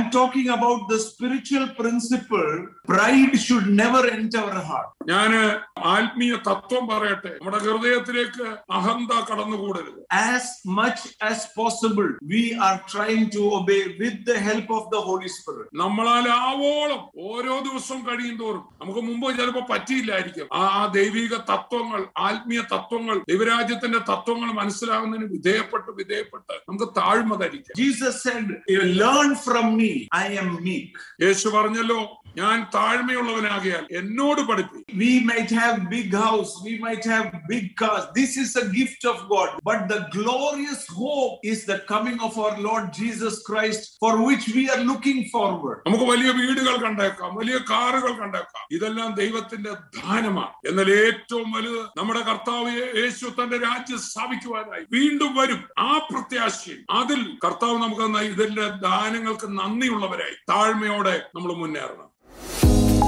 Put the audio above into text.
talking about the spiritual principle. Pride should never enter our heart. ഞാന് ആത്മീയ തത്വം പറയട്ടെ നമ്മുടെ ഹൃദയത്തിലേക്ക് അഹന്ത കടന്നുകൂടരുത് As much as possible, we are trying to obey with the help of the Holy Spirit. നമ്മളാൽ ആവോളം ഓരോ ദിവസവും കഴിയും തോറും നമുക്ക് മുമ്പ് ചിലപ്പോൾ പറ്റിയില്ലായിരിക്കും ആ ആ ദൈവിക തത്വങ്ങൾ ആത്മീയ തത്വങ്ങൾ ദൈവരാജ്യത്തിന്റെ തത്വങ്ങൾ മനസ്സിലാകുന്നതിന് വിധേയപ്പെട്ട് വിധേയപ്പെട്ട് നമുക്ക് താഴ്മ ധരിക്കാം Jesus said, "You Learn from me, I am meek. യേശു പറഞ്ഞല്ലോ ഞാൻ താഴ്മയുള്ളവനാകിയാൽ എന്നോട് പഠിപ്പി We might have big house, we might have big cars. This is a gift of God. But the glorious hope is the coming of our Lord Jesus Christ, for which we are looking forward. നമുക്ക് വലിയ വീടുകൾ കണ്ടേക്കാം വലിയ കാറുകൾ കണ്ടേക്കാം ഇതെല്ലാം ദൈവത്തിന്റെ ദാനമാണ് എന്നാൽ ഏറ്റവും വലുത് നമ്മുടെ കർത്താവ് യേശു തന്റെ രാജ്യം സ്ഥാപിക്കുവാനായി വീണ്ടും വരും ആ പ്രത്യാശയും അതിൽ കർത്താവ് നമുക്ക് തന്ന ഇതിന്റെ ദാനങ്ങൾക്ക് നന്ദിയുള്ളവരായി താഴ്മയോടെ നമ്മൾ മുന്നേറണം